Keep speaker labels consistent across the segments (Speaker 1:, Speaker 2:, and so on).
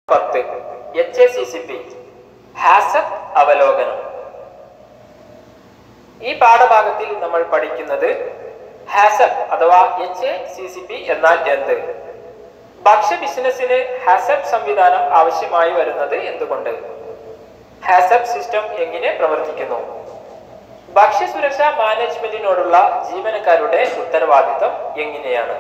Speaker 1: പത്ത് H A C C P HACCP അവലോകനം ഈ പാഠഭാഗത്തിൽ നമ്മൾ പഠിക്കുന്നത് ഹാസപ്പ് അഥവാ H A C C P എന്നാൽ എന്ത് ഭക്ഷ്യ ബിസിനസ്സിന് ഹാസപ്പ് സംവിധാനം ആവശ്യമായി വരുന്നത് എന്തുകൊണ്ട് ഹാസപ്പ് സിസ്റ്റം എങ്ങനെ പ്രവർത്തിക്കുന്നു ഭക്ഷ്യസുരക്ഷാ മാനേജ്മെന്റിനോടുള്ള ജീവനക്കാരുടെ ഉത്തരവാദിത്തം എങ്ങനെയാണ്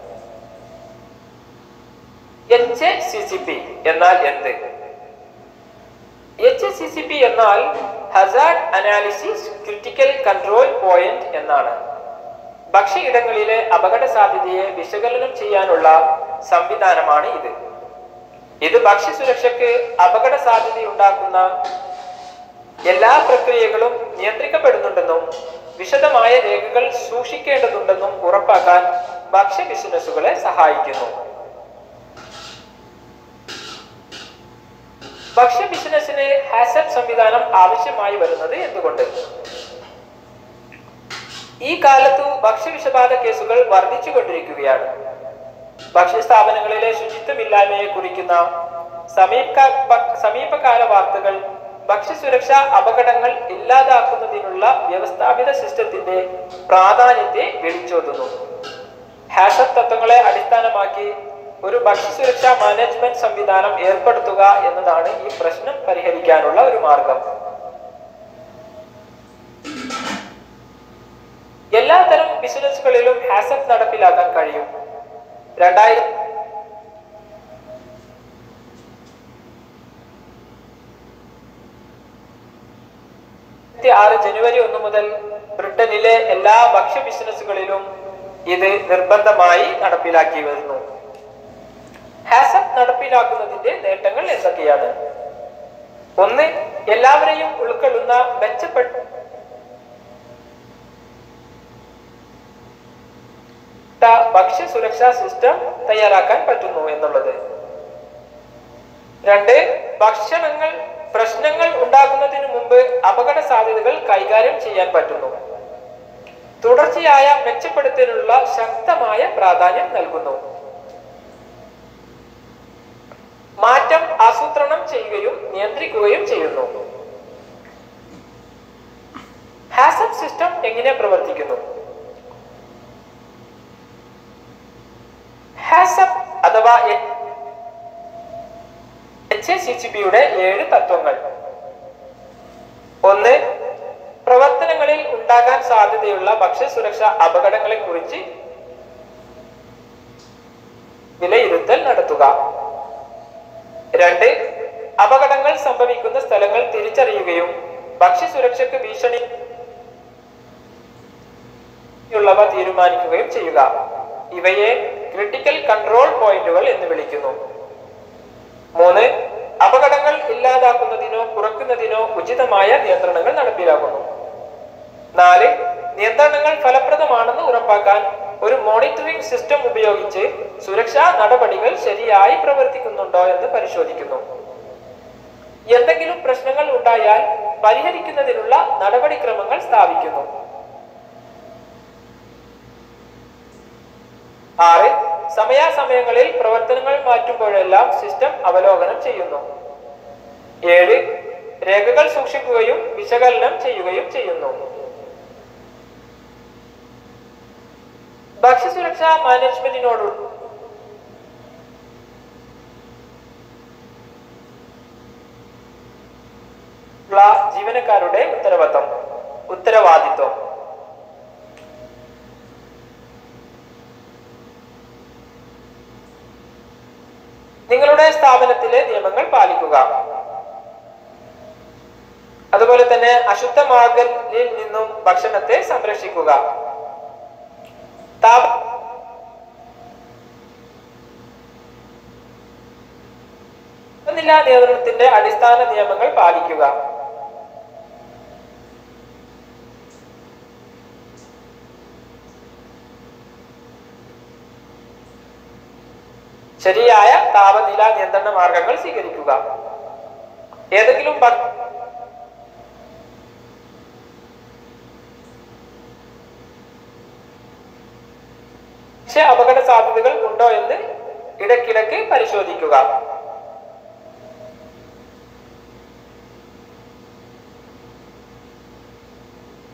Speaker 1: H A C C P എന്നാൽ എന്ത് എച്ച് സി സി പി എന്നാൽ hazard analysis critical control point എന്നാണ് ഭക്ഷ്യ ഇടങ്ങളിലെ അപകട സാധ്യതയെ വിശകലനം ചെയ്യാനുള്ള സംവിധാനമാണ് ഇത് ഇത് ഭക്ഷ്യസുരക്ഷയ്ക്ക് അപകട സാധ്യതയുണ്ടാക്കുന്ന എല്ലാ പ്രക്രിയകളും നിയന്ത്രിക്കപ്പെടുന്നുണ്ടെന്നും വിശദമായ രേഖകൾ സൂക്ഷിക്കേണ്ടതുണ്ടെന്നും ഉറപ്പാക്കാൻ ഭക്ഷ്യ ബിസിനസ്സുകളെ സഹായിക്കുന്നു ഭക്ഷ്യ ബിസിനസ്സിന് ഹാസപ്പ് സംവിധാനം ആവശ്യമായി വരുന്നത് എന്തുകൊണ്ട് ഈ കാലത്തു ഭക്ഷ്യവിഷബാധ കേസുകൾ വർദ്ധിച്ചുകൊണ്ടിരിക്കുകയാണ് ഭക്ഷ്യ സ്ഥാപനങ്ങളിലെ ശുചിത്വമില്ലായ്മയെ കുറിക്കുന്ന സമീപ സമീപകാല വാർത്തകൾ ഭക്ഷ്യസുരക്ഷാ അപകടങ്ങൾ ഇല്ലാതാക്കുന്നതിനുള്ള വ്യവസ്ഥാപിത സിസ്റ്റത്തിന്റെ പ്രാധാന്യത്തെ വിളിച്ചോതുന്നു ഹാസപ്പ് തത്വങ്ങളെ അടിസ്ഥാനമാക്കി ഒരു ഭക്ഷ്യസുരക്ഷാ മാനേജ്മെന്റ് സംവിധാനം ഏർപ്പെടുത്തുക എന്നതാണ് ഈ പ്രശ്നം പരിഹരിക്കാനുള്ള ഒരു മാർഗം എല്ലാതരം ബിസിനസ്സുകളിലും ഹാസപ്പ് നടപ്പിലാക്കാൻ കഴിയും രണ്ടായിരത്തി ആറ് ജനുവരി ഒന്ന് മുതൽ ബ്രിട്ടനിലെ എല്ലാ ഭക്ഷ്യ ബിസിനസ്സുകളിലും ഇത് നിർബന്ധമായി നടപ്പിലാക്കി വരുന്നു ഹാസപ്പ് നടപ്പിലാക്കുന്നതിന്റെ നേട്ടങ്ങൾ എന്തൊക്കെയാണ് ഒന്ന് എല്ലാവരെയും ഉൾക്കൊള്ളുന്ന മെച്ചപ്പെട്ട ഭക്ഷ്യ സുരക്ഷാ സിസ്റ്റം തയ്യാറാക്കാൻ പറ്റുന്നു എന്നുള്ളത് രണ്ട് ഭക്ഷണങ്ങൾ പ്രശ്നങ്ങൾ ഉണ്ടാക്കുന്നതിന് മുമ്പ് അപകട സാധ്യതകൾ കൈകാര്യം ചെയ്യാൻ പറ്റുന്നു തുടർച്ചയായ മെച്ചപ്പെടുത്തലിനുള്ള ശക്തമായ പ്രാധാന്യം നൽകുന്നു മാറ്റം ആസൂത്രണം ചെയ്യുകയും നിയന്ത്രിക്കുകയും ചെയ്യുന്നു ഹാസപ്പ് സിസ്റ്റം എങ്ങനെ പ്രവർത്തിക്കുന്നു ഹാസപ്പ് അഥവാ എച്ച് സി സി പിയുടെ ഏഴ് തത്വങ്ങൾ ഒന്ന് പ്രവർത്തനങ്ങളിൽ ഉണ്ടാകാൻ സാധ്യതയുള്ള ഭക്ഷ്യസുരക്ഷാ അപകടങ്ങളെ കുറിച്ച് വിലയിരുത്തൽ നടത്തുക രണ്ട് അപകടങ്ങൾ സംഭവിക്കുന്ന സ്ഥലങ്ങൾ തിരിച്ചറിയുകയും ഭക്ഷ്യസുരക്ഷയ്ക്ക് ഭീഷണി ഉള്ളവ തീരുമാനിക്കുകയും ചെയ്യുക ഇവയെ ക്രിട്ടിക്കൽ കൺട്രോൾ പോയിന്റുകൾ എന്ന് വിളിക്കുന്നു മൂന്ന് അപകടങ്ങൾ ഇല്ലാതാക്കുന്നതിനോ കുറയ്ക്കുന്നതിനോ ഉചിതമായ നിയന്ത്രണങ്ങൾ നടപ്പിലാക്കുന്നു നാല് നിയന്ത്രണങ്ങൾ ഫലപ്രദമാണെന്ന് ഉറപ്പാക്കാൻ ഒരു മോണിറ്ററിംഗ് സിസ്റ്റം ഉപയോഗിച്ച് സുരക്ഷാ നടപടികൾ ശരിയായി പ്രവർത്തിക്കുന്നുണ്ടോ എന്ന് പരിശോധിക്കുന്നു എന്തെങ്കിലും പ്രശ്നങ്ങൾ ഉണ്ടായാൽ പരിഹരിക്കുന്നതിനുള്ള നടപടിക്രമങ്ങൾ സ്ഥാപിക്കുന്നു ആറ് സമയാസമയങ്ങളിൽ പ്രവർത്തനങ്ങൾ മാറ്റുമ്പോഴെല്ലാം സിസ്റ്റം അവലോകനം ചെയ്യുന്നു ഏഴ് രേഖകൾ സൂക്ഷിക്കുകയും വിശകലനം ചെയ്യുകയും ചെയ്യുന്നു ഭക്ഷ്യസുരക്ഷാ മാനേജ്മെന്റിനോട് ജീവനക്കാരുടെ ഉത്തരവാദിത്വം ഉത്തരവാദിത്വം നിങ്ങളുടെ സ്ഥാപനത്തിലെ നിയമങ്ങൾ പാലിക്കുക അതുപോലെ തന്നെ അശുദ്ധമാകലിൽ നിന്നും ഭക്ഷണത്തെ സംരക്ഷിക്കുക താപ താപനില നിയന്ത്രണത്തിന്റെ അടിസ്ഥാന നിയമങ്ങൾ പാലിക്കുക ശരിയായ താപനില നിയന്ത്രണ മാർഗങ്ങൾ സ്വീകരിക്കുക ഏതെങ്കിലും പക്ഷെ അപകട സാധ്യതകൾ ഉണ്ടോ എന്ന് ഇടയ്ക്കിടയ്ക്ക് പരിശോധിക്കുക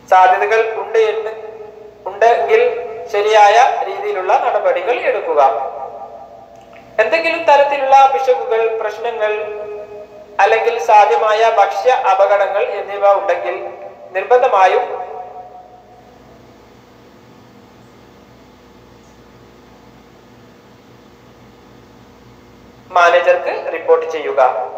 Speaker 1: സാധ്യതകൾ ഉണ്ട് എന്ന് ഉണ്ടെങ്കിൽ ശരിയായ രീതിയിലുള്ള നടപടികൾ എടുക്കുക എന്തെങ്കിലും തരത്തിലുള്ള പിശകുകൾ പ്രശ്നങ്ങൾ അല്ലെങ്കിൽ സാധ്യമായ ഭക്ഷ്യ അപകടങ്ങൾ എന്നിവ ഉണ്ടെങ്കിൽ നിർബന്ധമായും മാനേജർക്ക് റിപ്പോർട്ട് ചെയ്യുക